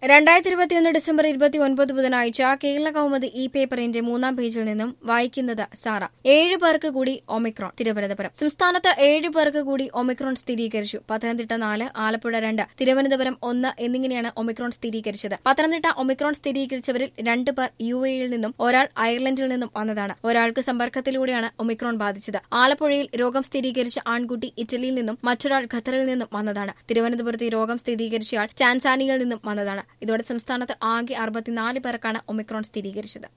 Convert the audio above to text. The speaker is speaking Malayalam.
രണ്ടായിരത്തി ഇരുപത്തിയൊന്ന് ഡിസംബർ ഇരുപത്തി ഒൻപത് ബുധനാഴ്ച കേരള കൗമുദി ഇ പേപ്പറിന്റെ മൂന്നാം പേജിൽ നിന്നും വായിക്കുന്നത് സാറ ഏഴ് പേർക്ക് കൂടി ഒമിക്രോൺ തിരുവനന്തപുരം സംസ്ഥാനത്ത് ഏഴ് പേർക്ക് കൂടി ഒമിക്രോൺ സ്ഥിരീകരിച്ചു പത്തനംതിട്ട നാല് ആലപ്പുഴ രണ്ട് തിരുവനന്തപുരം ഒന്ന് എന്നിങ്ങനെയാണ് ഒമിക്രോൺ സ്ഥിരീകരിച്ചത് പത്തനംതിട്ട ഒമിക്രോൺ സ്ഥിരീകരിച്ചവരിൽ രണ്ട് പേർ യു എയിൽ നിന്നും ഒരാൾ അയർലൻഡിൽ നിന്നും വന്നതാണ് ഒരാൾക്ക് സമ്പർക്കത്തിലൂടെയാണ് ഒമിക്രോൺ ബാധിച്ചത് ആലപ്പുഴയിൽ രോഗം സ്ഥിരീകരിച്ച ആൺകുട്ടി ഇറ്റലിയിൽ നിന്നും മറ്റൊരാൾ ഖത്തറിൽ നിന്നും വന്നതാണ് തിരുവനന്തപുരത്ത് ഈ രോഗം സ്ഥിരീകരിച്ചയാൾ ടാൻസാനിയയിൽ നിന്നും വന്നതാണ് ഇതോടെ സംസ്ഥാനത്ത് ആകെ അറുപത്തിനാല് പേർക്കാണ് ഒമിക്രോൺ സ്ഥിരീകരിച്ചത്